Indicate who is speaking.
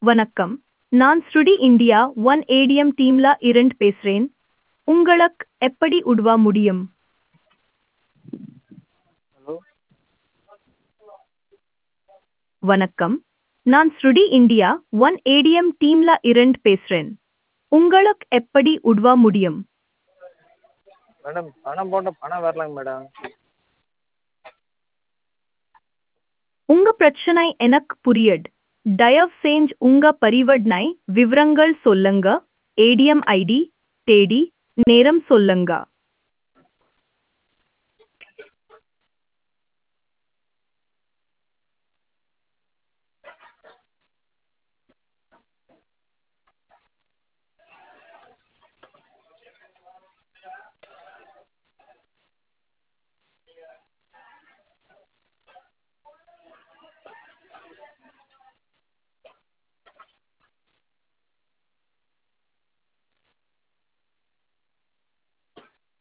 Speaker 1: வணக்கம் நான் ஸ்ருடி இந்தியா ஒன் ஏடிஎம் டீம்ல இருந்து பேசுறேன் உங்களுக்கு எப்படி உதவ முடியும்
Speaker 2: ஹலோ
Speaker 1: வணக்கம் நான் ஸ்ருடி இந்தியா ஒன் ஏடிஎம் டீம்ல இருந்து பேசுறேன் உங்களுக்கு எப்படி உதவ முடியும்
Speaker 2: மேடம் பணம் போட்ட பணம் வரலங்க மேடம்
Speaker 1: உங்க பிரச்சனை எனக்கு புரியுது தயவு செஞ்சு உங்க பரிவர்த்தனை விவரங்கள் சொல்லுங்க ஏடிஎம் ஐடி தேதி நேரம் சொல்லுங்க